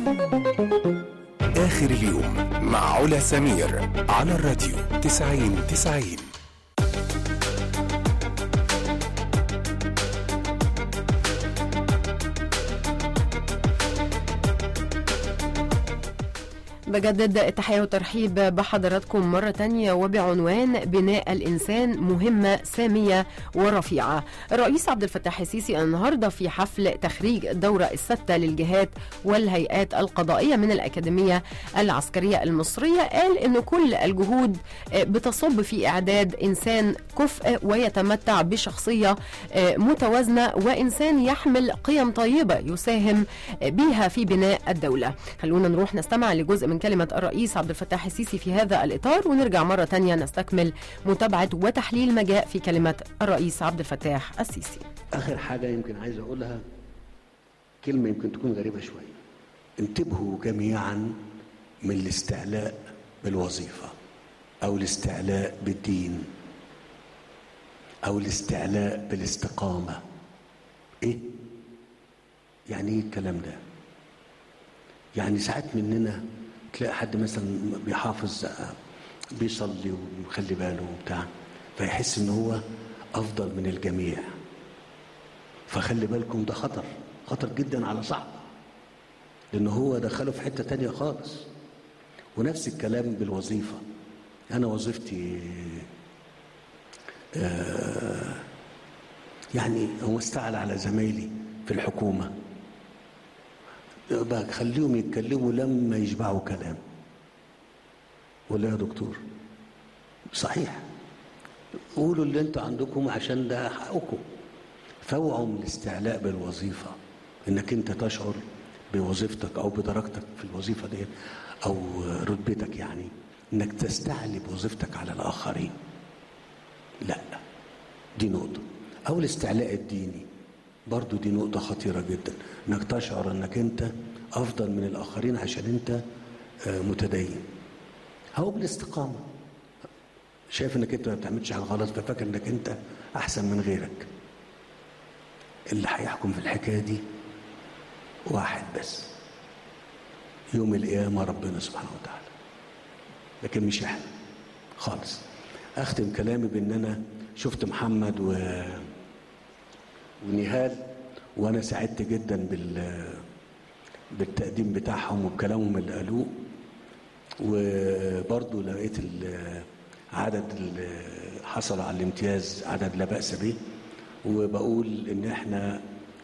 آخر اليوم مع علا سمير على الراديو 90 90 بجدد التحية والترحيب بحضراتكم مرة تانية وبعنوان بناء الإنسان مهمة سامية ورفيعة الرئيس عبد الفتاح السيسي النهاردة في حفل تخريج الدورة الستة للجهات والهيئات القضائية من الأكاديمية العسكرية المصرية قال أن كل الجهود بتصب في إعداد إنسان كفء ويتمتع بشخصية متوازنة وإنسان يحمل قيم طيبة يساهم بها في بناء الدولة خلونا نروح نستمع لجزء من كلمة الرئيس عبد الفتاح السيسي في هذا الإطار ونرجع مرة تانية نستكمل متابعة وتحليل ما جاء في كلمة الرئيس عبد الفتاح السيسي آخر حاجة يمكن عايز أقولها كلمة يمكن تكون غريبة شوية انتبهوا جميعا من الاستعلاء بالوظيفة أو الاستعلاء بالدين أو الاستعلاء بالاستقامة إيه؟ يعني إيه الكلام ده؟ يعني ساعات مننا تلاقي حد مثلا بيحافظ بيصلي ومخلي باله وبتاع فيحس ان هو افضل من الجميع فخلي بالكم ده خطر خطر جدا على صاحبه لان هو دخله في حته تانية خالص ونفس الكلام بالوظيفه انا وظيفتي آه يعني هو استعلى على زمايلي في الحكومه بخليهم يتكلموا لما يشبعوا كلام ولا يا دكتور صحيح قولوا اللي انتوا عندكم عشان ده حقكم فاوعوا من الاستعلاء بالوظيفه انك انت تشعر بوظيفتك او بدرجتك في الوظيفه دي او رتبتك يعني انك تستعلي بوظيفتك على الاخرين لا دي نقطه او الاستعلاء الديني برضو دي نقطة خطيرة جدا انك تشعر انك انت افضل من الاخرين عشان انت متدين او بالاستقامة شايف انك انت ما بتعملش حاجة غلط ففاكر انك انت احسن من غيرك اللي هيحكم في الحكاية دي واحد بس يوم القيامة ربنا سبحانه وتعالى لكن مش احنا خالص اختم كلامي بان انا شفت محمد و ونهال وانا سعدت جدا بال بالتقديم بتاعهم وبكلامهم اللي قالوه وبرضه لقيت عدد اللي حصلوا على الامتياز عدد لا بأس به وبقول ان احنا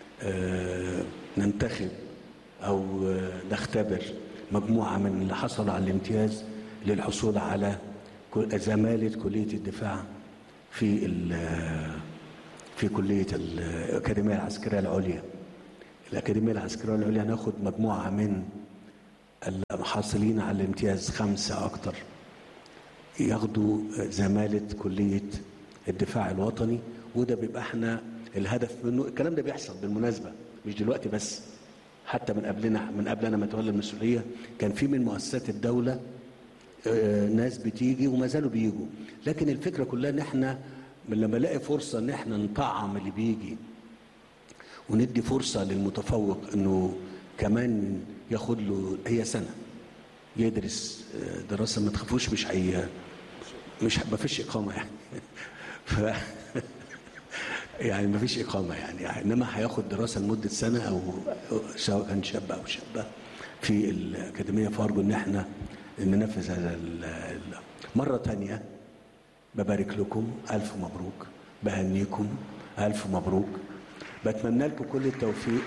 ننتخب او نختبر مجموعه من اللي حصلوا على الامتياز للحصول على زماله كليه الدفاع في في كلية الأكاديمية العسكرية العليا الأكاديمية العسكرية العليا هناخد مجموعة من الحاصلين على الامتياز خمسة أكتر ياخدوا زمالة كلية الدفاع الوطني وده بيبقى احنا الهدف منه الكلام ده بيحصل بالمناسبة مش دلوقتي بس حتى من قبلنا من قبل انا ما اتولى المسؤوليه كان في من مؤسسات الدوله ناس بتيجي وما زالوا بيجوا لكن الفكره كلها ان احنا لما نلاقي فرصة ان احنا نطعم اللي بيجي وندي فرصة للمتفوق انه كمان ياخد له هي سنة يدرس دراسة ما تخافوش مش هي مش ما فيش إقامة يعني ف يعني ما فيش إقامة يعني إنما هياخد دراسة لمدة سنة أو سواء كان شاب أو شابة في الأكاديمية فأرجو إن احنا ننفذ هذا مرة تانية ببارك لكم ألف مبروك بهنيكم ألف مبروك بتمنى لكم كل التوفيق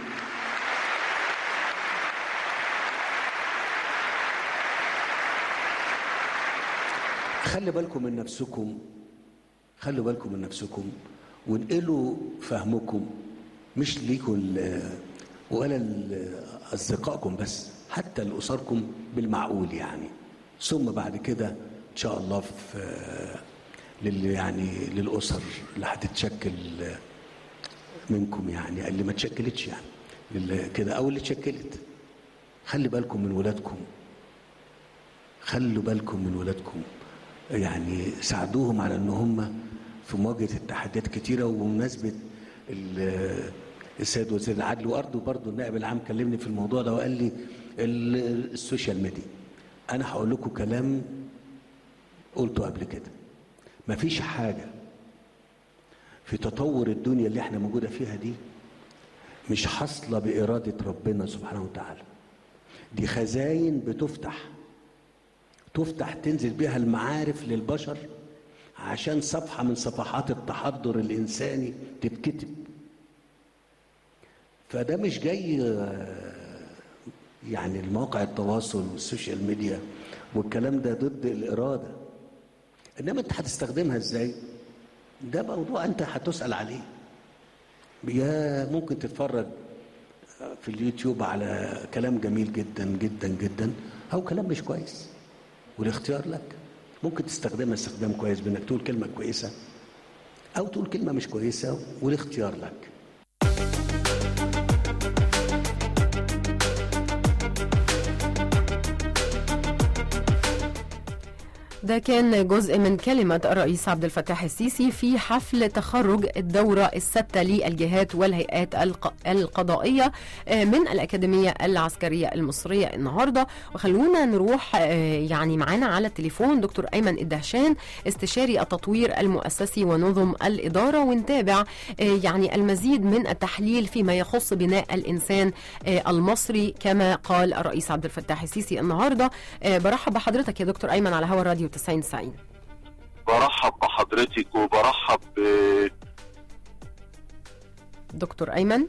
خلي بالكم من نفسكم خلوا بالكم من نفسكم وانقلوا فهمكم مش ليكم ولا أصدقائكم بس حتى لأسركم بالمعقول يعني ثم بعد كده إن شاء الله في لل يعني للأسر اللي هتتشكل منكم يعني اللي ما اتشكلتش يعني كده أو اللي اتشكلت خلي بالكم من ولادكم خلوا بالكم من ولادكم يعني ساعدوهم على ان هم في مواجهه التحديات كتيره وبمناسبه السيد وزير العدل وارضه برضه النائب العام كلمني في الموضوع ده وقال لي ال- السوشيال ميديا انا هقول لكم كلام قلته قبل كده مفيش حاجه في تطور الدنيا اللي احنا موجوده فيها دي مش حاصله باراده ربنا سبحانه وتعالى دي خزاين بتفتح تفتح تنزل بها المعارف للبشر عشان صفحه من صفحات التحضر الانساني تتكتب فده مش جاي آه، يعني المواقع التواصل والسوشيال ميديا والكلام ده ضد الإرادة إنما أنت هتستخدمها إزاي ده موضوع أنت هتسأل عليه يا ممكن تتفرج في اليوتيوب على كلام جميل جدا جدا جدا أو كلام مش كويس والاختيار لك ممكن تستخدمها استخدام كويس بانك تقول كلمة كويسة أو تقول كلمة مش كويسة والاختيار لك ده كان جزء من كلمة الرئيس عبد الفتاح السيسي في حفل تخرج الدورة الستة للجهات والهيئات الق- القضائية آه، من الأكاديمية العسكرية المصرية النهاردة وخلونا نروح آه، يعني معانا على التليفون دكتور أيمن الدهشان استشاري التطوير المؤسسي ونظم الإدارة ونتابع آه، يعني المزيد من التحليل فيما يخص بناء الإنسان آه، المصري كما قال الرئيس عبد الفتاح السيسي النهارده آه، برحب بحضرتك يا دكتور ايمن على هوا الراديو 90 90 برحب بحضرتك وبرحب دكتور ايمن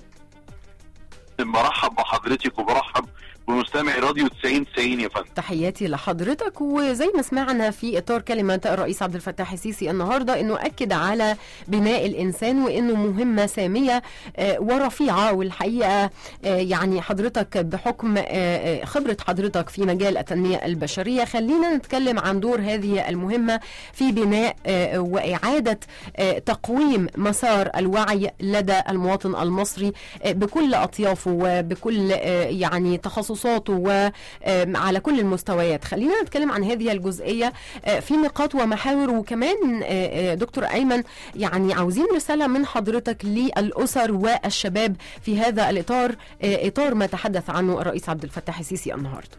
برحب بحضرتك وبرحب بمستمعي راديو 90 90 يا فندم تحياتي لحضرتك وزي ما سمعنا في اطار كلمه الرئيس عبد الفتاح السيسي النهارده انه اكد على بناء الانسان وانه مهمه ساميه آه، ورفيعه والحقيقه آه، يعني حضرتك بحكم آه، آه، خبره حضرتك في مجال التنميه البشريه خلينا نتكلم عن دور هذه المهمه في بناء آه، واعاده آه، تقويم مسار الوعي لدى المواطن المصري آه، بكل اطيافه وبكل آه، يعني تخصصاته وعلى كل المستويات خلينا نتكلم عن هذه الجزئيه آه، في نقاط ومحاور وكمان آه، آه، دكتور ايمن يعني عاوزين رساله من حضرتك للاسر والشباب في هذا الاطار آه، اطار ما تحدث عنه الرئيس عبد الفتاح السيسي النهارده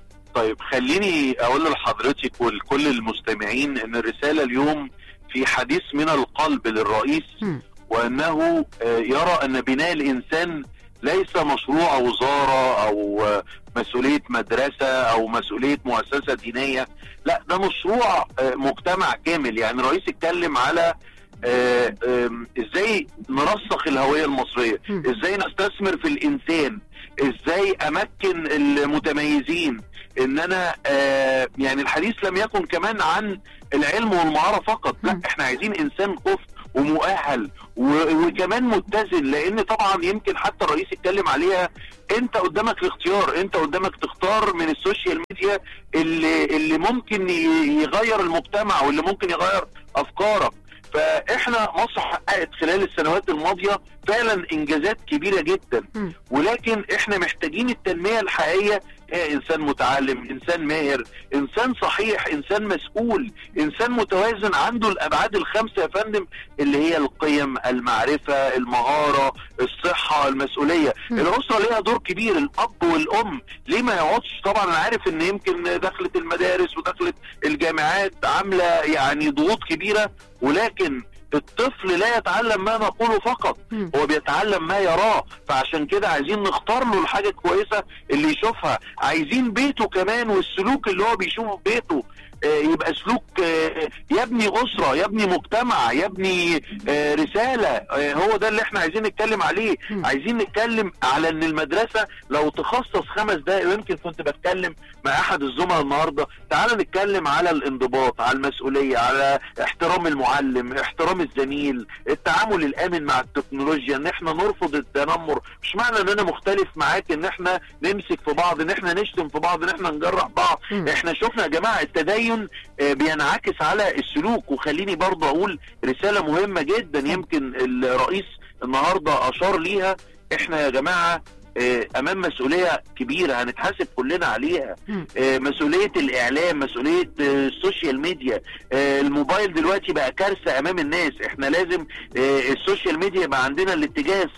طيب خليني اقول لحضرتك ولكل المستمعين ان الرساله اليوم في حديث من القلب للرئيس مم. وانه آه، يرى ان بناء الانسان ليس مشروع وزاره او آه، مسؤوليه مدرسه او مسؤوليه مؤسسه دينيه لا ده مشروع آه، مجتمع كامل يعني الرئيس اتكلم على آه، آم، ازاي نرسخ الهويه المصريه مم. ازاي نستثمر في الانسان ازاي امكن المتميزين ان انا آه يعني الحديث لم يكن كمان عن العلم والمهاره فقط لا مم. احنا عايزين انسان كفء ومؤهل و- وكمان متزن لان طبعا يمكن حتى الرئيس اتكلم عليها انت قدامك الاختيار انت قدامك تختار من السوشيال ميديا اللي اللي ممكن ي- يغير المجتمع واللي ممكن يغير افكارك فاحنا مصر حققت خلال السنوات الماضيه فعلا انجازات كبيره جدا مم. ولكن احنا محتاجين التنميه الحقيقيه هي انسان متعلم انسان ماهر انسان صحيح انسان مسؤول انسان متوازن عنده الابعاد الخمسه يا فندم اللي هي القيم المعرفه المهاره الصحه المسؤوليه مم. الاسره ليها دور كبير الاب والام ليه ما يقعدش طبعا انا عارف ان يمكن دخلت المدارس ودخلت الجامعات عامله يعني ضغوط كبيره ولكن الطفل لا يتعلم ما نقوله فقط مم. هو بيتعلم ما يراه فعشان كده عايزين نختار له الحاجه الكويسه اللي يشوفها عايزين بيته كمان والسلوك اللي هو بيشوفه في بيته آه، يبقى سلوك آه، يبني اسره يبني مجتمع يبني آه، رساله آه، هو ده اللي احنا عايزين نتكلم عليه مم. عايزين نتكلم على ان المدرسه لو تخصص خمس دقائق ويمكن كنت بتكلم مع احد الزملاء النهارده تعال نتكلم على الانضباط على المسؤوليه على احترام المعلم احترام الزميل التعامل الامن مع التكنولوجيا ان احنا نرفض التنمر مش معنى ان انا مختلف معاك ان احنا نمسك في بعض ان احنا نشتم في بعض ان احنا نجرح بعض مم. احنا شفنا يا جماعه التدين آه، بينعكس على السلوك وخليني برضه اقول رساله مهمه جدا يمكن الرئيس النهارده اشار ليها احنا يا جماعه آه، امام مسؤوليه كبيره هنتحاسب كلنا عليها مم. آه، مسؤوليه الاعلام مسؤوليه آه، السوشيال ميديا آه، الموبايل دلوقتي بقى كارثه امام الناس احنا لازم آه، السوشيال ميديا يبقى عندنا الاتجاه الصحيح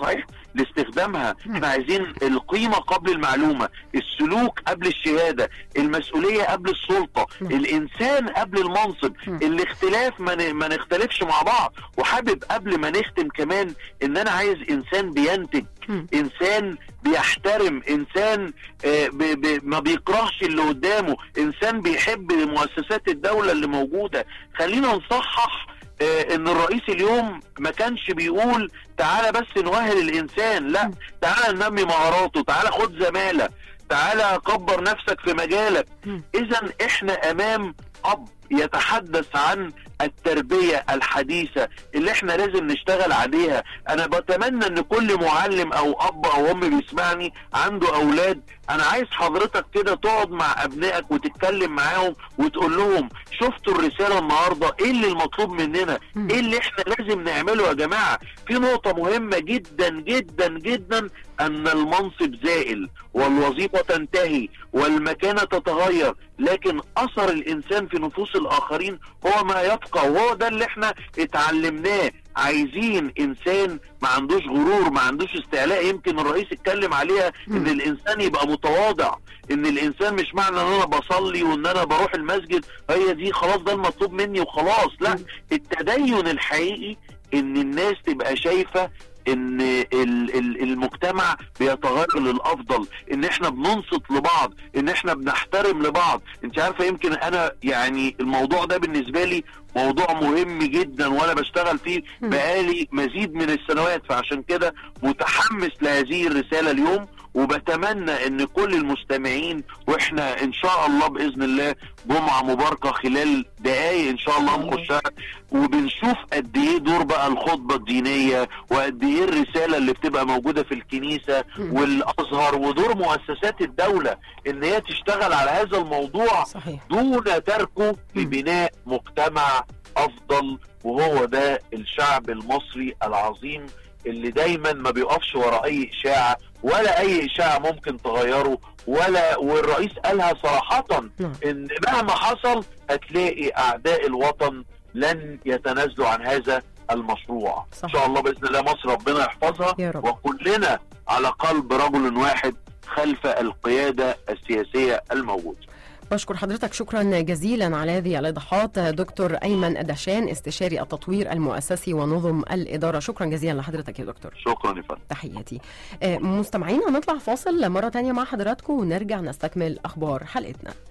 لاستخدامها احنا عايزين القيمه قبل المعلومه السلوك قبل الشهاده المسؤوليه قبل السلطه نعم. الانسان قبل المنصب مم. الاختلاف ما ن- ما نختلفش مع بعض وحابب قبل ما نختم كمان ان انا عايز انسان بينتج مم. انسان بيحترم انسان آه، ب ب ما بيكرهش اللي قدامه انسان بيحب مؤسسات الدولة اللي موجودة خلينا نصحح آه، ان الرئيس اليوم ما كانش بيقول تعالى بس نوهل الانسان لا تعالى ننمي مهاراته تعالى خد زمالة تعالى كبر نفسك في مجالك مم. اذا احنا امام اب يتحدث عن التربية الحديثة اللي احنا لازم نشتغل عليها انا بتمنى ان كل معلم او اب او ام بيسمعني عنده اولاد انا عايز حضرتك كده تقعد مع ابنائك وتتكلم معاهم وتقول لهم شفتوا الرسالة النهاردة ايه اللي المطلوب مننا مم. ايه اللي احنا لازم نعمله يا جماعة في نقطة مهمة جدا جدا جدا ان المنصب زائل والوظيفة تنتهي والمكانة تتغير لكن اثر الانسان في نفوس الاخرين هو ما يبقى وهو ده اللي احنا اتعلمناه عايزين انسان ما عندوش غرور ما عندوش استعلاء يمكن الرئيس اتكلم عليها ان مم. الانسان يبقى متواضع ان الانسان مش معنى ان انا بصلي وان انا بروح المسجد هي دي خلاص ده المطلوب مني وخلاص لا مم. التدين الحقيقي ان الناس تبقى شايفه ان ال- ال- المجتمع بيتغير للافضل ان احنا بننصت لبعض ان احنا بنحترم لبعض انت عارفه يمكن انا يعني الموضوع ده بالنسبه لي موضوع مهم جدا وانا بشتغل فيه مم. بقالي مزيد من السنوات فعشان كده متحمس لهذه الرساله اليوم وبتمنى ان كل المستمعين واحنا ان شاء الله باذن الله جمعه مباركه خلال دقائق ان شاء الله نخشها وبنشوف قد ايه دور بقى الخطبه الدينيه وقد ايه الرساله اللي بتبقى موجوده في الكنيسه مم. والازهر ودور مؤسسات الدوله ان هي تشتغل على هذا الموضوع صحيح دون تركه في مم. بناء مجتمع افضل وهو ده الشعب المصري العظيم اللي دايما ما بيقفش ورا اي اشاعه ولا اي اشاعه ممكن تغيره ولا والرئيس قالها صراحه نعم. ان مهما حصل هتلاقي اعداء الوطن لن يتنازلوا عن هذا المشروع صح. ان شاء الله باذن الله مصر ربنا يحفظها يا رب. وكلنا على قلب رجل واحد خلف القياده السياسيه الموجوده بشكر حضرتك شكرا جزيلا على هذه الايضاحات دكتور ايمن الدهشان استشاري التطوير المؤسسي ونظم الاداره شكرا جزيلا لحضرتك يا دكتور شكرا يا فندم تحياتي آه، مستمعينا هنطلع فاصل مره تانية مع حضراتكم ونرجع نستكمل اخبار حلقتنا